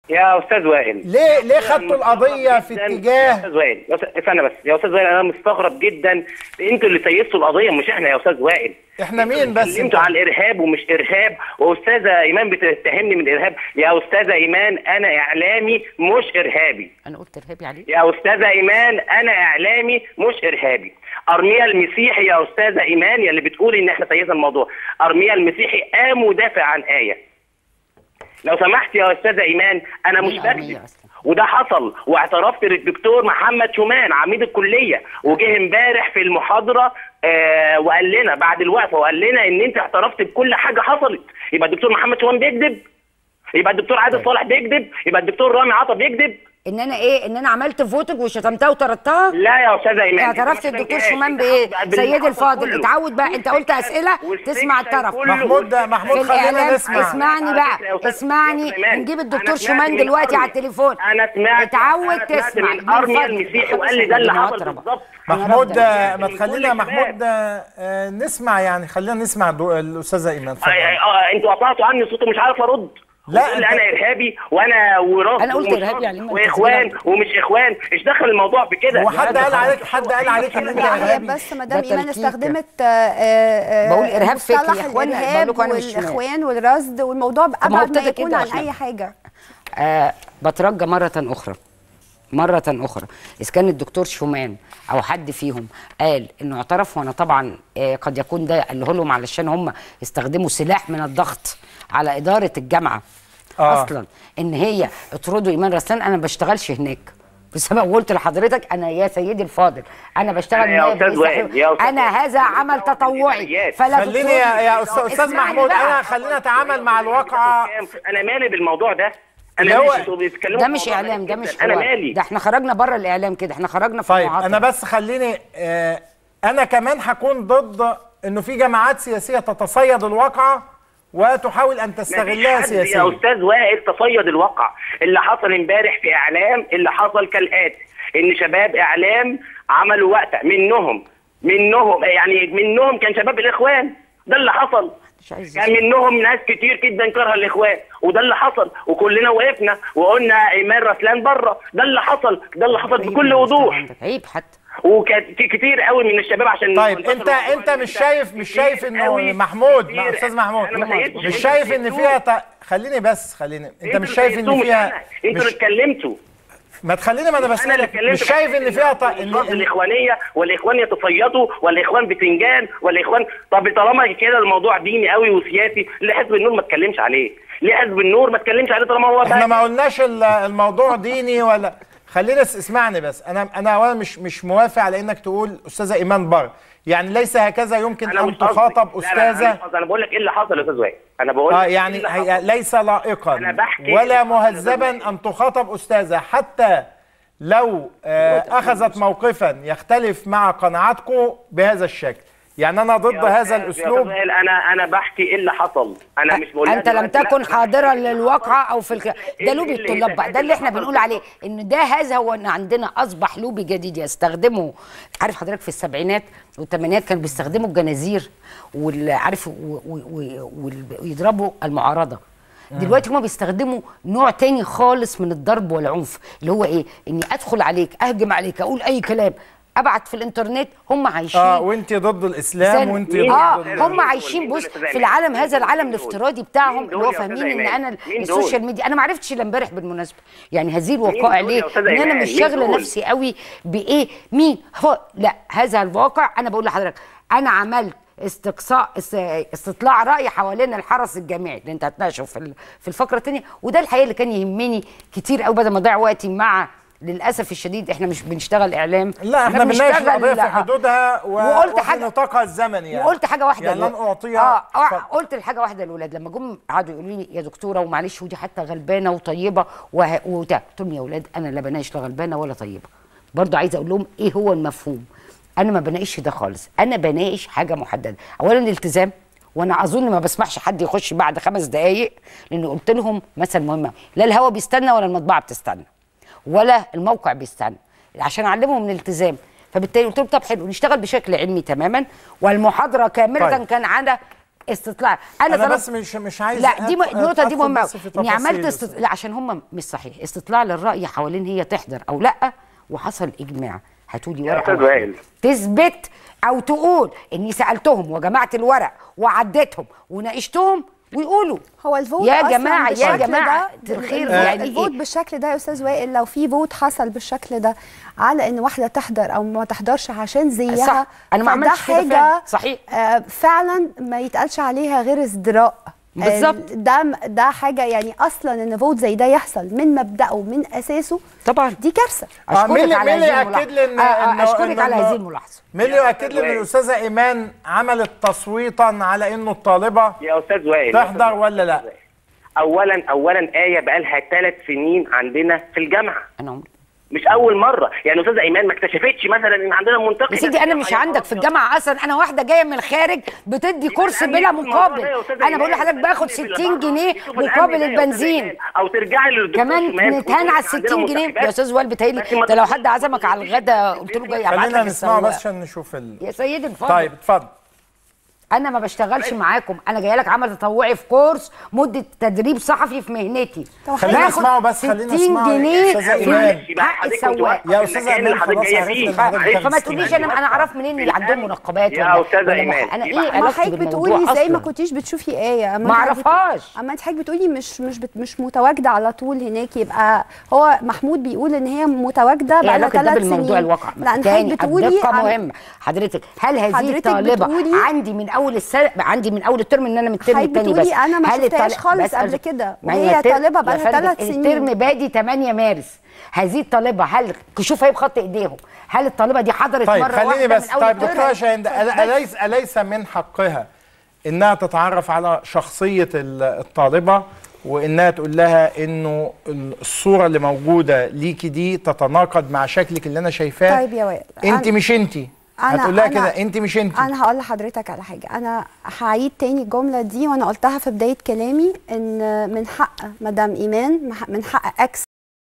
يا استاذ وائل ليه ليه خدتوا القضيه في جداً. يا اتجاه استاذ وائل يا أستاذ- استنى بس يا استاذ وائل انا مستغرب جدا انتوا اللي سيستوا القضيه مش احنا يا استاذ وائل احنا مين بس اتكلمتوا على الارهاب ومش ارهاب واستاذه ايمان بتتهمني من الارهاب يا استاذه ايمان انا اعلامي مش ارهابي انا قلت ارهابي عليه يا استاذه ايمان انا اعلامي مش ارهابي ارميا المسيحي يا استاذه ايمان يا اللي بتقولي ان احنا سيدنا الموضوع ارميا المسيحي قام ودافع عن ايه لو سمحت يا استاذه ايمان انا مش مين أرميا بكذب أصلاً؟ وده حصل واعترفت للدكتور محمد شومان عميد الكليه وجه امبارح في المحاضره آه وقال لنا بعد الوقفه وقال لنا ان انت اعترفت بكل حاجه حصلت يبقى الدكتور محمد شومان بيكذب يبقى الدكتور عادل صالح بيكذب يبقى الدكتور رامي عطا بيكذب ان انا ايه ان انا عملت فوتك وشتمتها وطردتها لا يا استاذه ايمان اعترفت أنت ما الدكتور فهمتهاش. شومان أنت بايه حافظ سيدي بالحصل الفاضل كله. اتعود بقى انت قلت اسئله والسكشن تسمع الطرف كله. محمود محمود في خلينا الاعلام نسمع اسمعني على بقى فكرة يا أستاذ- اسمعني أستاذ إيمان، نجيب أنا الدكتور سمعت شومان من دلوقتي على أرميا. التليفون انا سمعت اتعود أنا سمعت تسمع من ارميا فضلك. المسيحي وقال لي ده اللي أنا حصل هضربك. بالظبط محمود أنا آه، ما من تخلينا كل محمود آه، آه، نسمع يعني خلينا نسمع دو- الاستاذه ايمان آه، اتفضل آه، انتوا قطعتوا عني صوتي مش عارف ارد لا، وتقول لي أنت- انا ارهابي وانا وراس أنا قلت ومش إرهابي راس يعني ما أنت واخوان تسجيلك. ومش اخوان ايش دخل الموضوع في كده هو حد قال عليك حد قال عليك ان انت لا هي ارهابي بس مدام ده ايمان تلكيك. استخدمت آه، آه، بقول إرهاب فكري يا مصطلح إخوانا، الإرهاب بقول لكم أنا مش شمال. والاخوان والرصد والموضوع ما هو ابعد ما ابتدى يكون كده عن عشان- اي حاجه آه بترجى مرة أخرى مرة أخرى إذا كان الدكتور شومان أو حد فيهم قال إنه اعترف وأنا طبعا آه قد يكون ده قاله لهم علشان هم استخدموا سلاح من الضغط على إدارة الجامعة آه. آه. أصلا إن هي اطردوا إيمان رسلان أنا ما بشتغلش هناك بسبب قلت لحضرتك انا يا سيدي الفاضل انا بشتغل يا نائب أستاذ رئيس وائل، تحرير. يا أستاذ انا وائل. هذا عمل تطوعي فلا خليني يا, يا استاذ استاذ اسمعني محمود بقى. انا خلينا اتعامل مع الواقعه انا مالي بالموضوع ده اللي انا هو- مالي انتوا بتتكلموا ده في مش موضوع اعلام غريب ده جداً. مش انا حوار. مالي ده احنا خرجنا بره الاعلام كده احنا خرجنا في طيب معاطفة. انا بس خليني آه، انا كمان هكون ضد انه في جماعات سياسيه تتصيد الواقعه وتحاول ان مفيش تستغلها حد يا سياسيا استاذ وائل تصيد الواقع اللي حصل امبارح في اعلام اللي حصل كالاتي ان شباب اعلام عملوا وقته منهم منهم يعني منهم كان شباب الاخوان ده اللي حصل مش عايز كان منهم ناس كتير جدا كره الاخوان وده اللي حصل وكلنا وقفنا وقلنا ايمان رسلان بره ده اللي حصل ده اللي حصل بكل وضوح عندك عيب حتى وكان في كتير قوي من الشباب عشان طيب منتشر انت الموضوع انت ده. مش شايف مش كتير شايف انه قوي، محمود كتير. مع استاذ محمود أنا ما سيبتش. مش شايف ان انتوا فيها ت... خليني بس خليني انت انتوا مش شايف اللي ان مش فيها أنا. انتوا اللي مش اتكلمتوا ما تخليني ما انا انا اللي بسالك اتكلمت مش شايف ان فيها ط... ان ان الاخوانيه والاخوان يتصيدوا والاخوان بتنجان والاخوان طب طالما كده الموضوع ديني قوي وسياسي ليه حزب النور ما اتكلمش عليه؟ ليه حزب النور ما اتكلمش عليه طالما هو احنا بقى ما قلناش ال- الموضوع ديني ولا خلينا اس- اسمعني بس انا انا اولا مش مش موافق على انك تقول استاذه ايمان بر يعني ليس هكذا يمكن انا ان مش قصدي. تخاطب لا، لا، أنا مش استاذه قصدي. انا بقول لك ايه اللي حصل يا استاذ وائل انا بقول اه لك إيه يعني اللي هي حصل. ليس لائقا أنا بحكي ولا اللي حصل مهذبا دلوقتي. ان تخاطب استاذه حتى لو آه اخذت موقفا يختلف مع قناعاتكم بهذا الشكل يعني انا ضد يا هذا أستاذ- يا الاسلوب أستاذ وائل، انا انا بحكي ايه اللي حصل انا مش بقول لها انت لم دلوقتي لا، تكن أنا حاضرا بحكي إيه اللي للواقعة حصل. او في الك... إيه ده لوبي اللي- الطلاب بقى ده اللي احنا حصل بنقول عليه بالظبط. ان ده هذا هو ان عندنا اصبح لوبي جديد يستخدمه عارف حضرتك في السبعينات والثمانينات كانوا بيستخدموا الجنازير وعارف ويضربوا المعارضه دلوقتي هما بيستخدموا نوع تاني خالص من الضرب والعنف اللي هو ايه اني ادخل عليك اهجم عليك اقول اي كلام ابعت في الانترنت هم عايشين اه وانت ضد الاسلام سن- وانت مين ضد اه دول؟ هم مين عايشين دول بص يا أستاذ في أيمن؟ العالم مين هذا العالم دول؟ الافتراضي بتاعهم مين اللي دول هو يا أستاذ فاهمين ان أيمن؟ انا مين دول؟ السوشيال ميديا انا ما عرفتش الا امبارح بالمناسبه يعني هذه الوقائع دول يا ليه أستاذ ان انا أيمن؟ مش مين شاغله دول؟ نفسي قوي بايه مين هو لا هذا الواقع انا بقول لحضرتك انا عملت استقصاء است- استطلاع راي حوالين الحرس الجامعي اللي انت هتناقشه في ال- في الفقره الثانيه وده الحقيقه اللي كان يهمني كتير قوي بدل ما اضيع وقتي مع للاسف الشديد احنا مش بنشتغل اعلام لا احنا بنناقش بنشتغل- القضيه في حدودها و... وقلت وفي حاجة- نطاقها الزمني يعني وقلت حاجه واحده يعني لن للو- اعطيها اه, آه اتفضل. قلت الحاجه واحده للاولاد لما جم قعدوا يقولوا لي يا دكتوره ومعلش ودي حتى غلبانه وطيبه وه- وبتاع قلت لهم يا اولاد انا لا بناقش لا غلبانه ولا طيبه برضه عايزه اقول لهم ايه هو المفهوم انا ما بناقش ده خالص انا بناقش حاجه محدده اولا الالتزام وانا اظن ما بسمحش حد يخش بعد خمس دقائق لان قلت لهم مثل مهم أوي. لا الهوا بيستنى ولا المطبعه بتستنى ولا الموقع بيستنى عشان اعلمهم الالتزام فبالتالي قلت لهم طب حلو نشتغل بشكل علمي تماما والمحاضره كامله طيب. طيب. كان على استطلاع انا, انا طلبت- بس مش مش عايز لا دي م... أدخل- النقطه دي أدخل مهمه بس في أوي. اني عملت تفاصيل است... بس. لا عشان هم مش صحيح استطلاع للراي حوالين هي تحضر او لا وحصل اجماع هاتوا لي يا ورقه أستاذ وائل. تثبت او تقول اني سالتهم وجمعت الورق وعديتهم وناقشتهم ويقولوا هو الفوت يا أصلاً جماعه يا بالشكل جماعه ده الخير ال- يعني الفوت إيه؟ بالشكل ده يا استاذ وائل لو في فوت حصل بالشكل ده على ان واحده تحضر او ما تحضرش عشان زيها صح. أنا ما فده عملتش كده حاجه فعلاً. صحيح. آه فعلا ما يتقالش عليها غير ازدراء آه، بالظبط. ده ده حاجه يعني اصلا ان فوت زي ده يحصل من مبداه ومن اساسه طبعا دي كارثه آه، اشكرك مين اللي- على مين اللي هذه يأكد لي إن- الملاحظه آه، إنه- آه، اشكرك إنه- على إنه- هذه الملاحظه مين اللي يؤكد لي ان وائل. الاستاذه ايمان عملت تصويتا على انه الطالبه يا استاذ وائل تحضر ولا لا؟ اولا اولا ايه بقالها ثلاث سنين عندنا في الجامعه انا عمري مش اول مره يعني استاذه ايمان ما اكتشفتش مثلا ان عندنا منتقد يا سيدي انا مش عندك في الجامعه اصلا انا واحده جايه من الخارج بتدي كورس بلا مقابل انا بقول لحضرتك باخد 60 جنيه مقابل البنزين او ترجعي للدكتور كمان شمال نتهان على ال عندنا 60 جنيه منتخبات. يا استاذ وائل بيتهيألي بس ما انت لو تقولش حد عزمك على الغدا قلت له جاي ابعت خلينا لك نسمعه بس السواق عشان نشوف ال... يا سيدي اتفضل طيب اتفضل انا ما بشتغلش معاكم انا جايه لك عمل تطوعي في كورس مده تدريب صحفي في مهنتي طب خلينا باخد نسمعه بس، خلينا 60 نسمعه يا جنيه أستاذة في إيمان. حق السواق يا أستاذة إيمان، خلاص عرفنا إن حضرتك فما تقوليش انا انا اعرف منين اللي عندهم منقبات يا ولا أستاذة ولا إيمان، مح- انا يبقى ايه ما علاقتي حضرتك بالموضوع بتقولي زي ما أصلاً؟ كنتيش بتشوفي ايه أما ما أنت حضرتك- اعرفهاش اما انت حضرتك بتقولي مش مش بت مش متواجده على طول هناك يبقى هو محمود بيقول ان هي متواجده ايه بقى لها علاقه ده ثلاث بالموضوع سنين الواقع لا انت تاني حضرتك بتقولي الدقه عن- مهمه حضرتك هل هذه حضرتك الطالبه بتقولي- عندي من اول السنه عندي من اول الترم ان انا من الترم حضرتك الثاني بس بتقولي أنا ما هل شفتهاش الطالب- خالص بسأل- قبل كده، ما هي وهي الترم- طالبة يا بقالها فندم، ثلاث سنين. الترم بادي 8 مارس هذه الطالبه هل شوف هي بخط ايديهم هل الطالبه دي حضرت طيب مره خليني واحده بس من اول طيب الترم؟ دكتوره شاهين بس. اليس اليس من حقها انها تتعرف على شخصيه ال- الطالبه وانها تقول لها انه الصوره اللي موجوده ليكي دي تتناقض مع شكلك اللي انا شايفاه طيب يا وائل انت أنا- مش انت أنا- هتقول لها أنا- كده انت مش انت انا هقول لحضرتك على حاجه انا هعيد تاني الجمله دي وانا قلتها في بدايه كلامي ان من حق مدام ايمان من حق اكس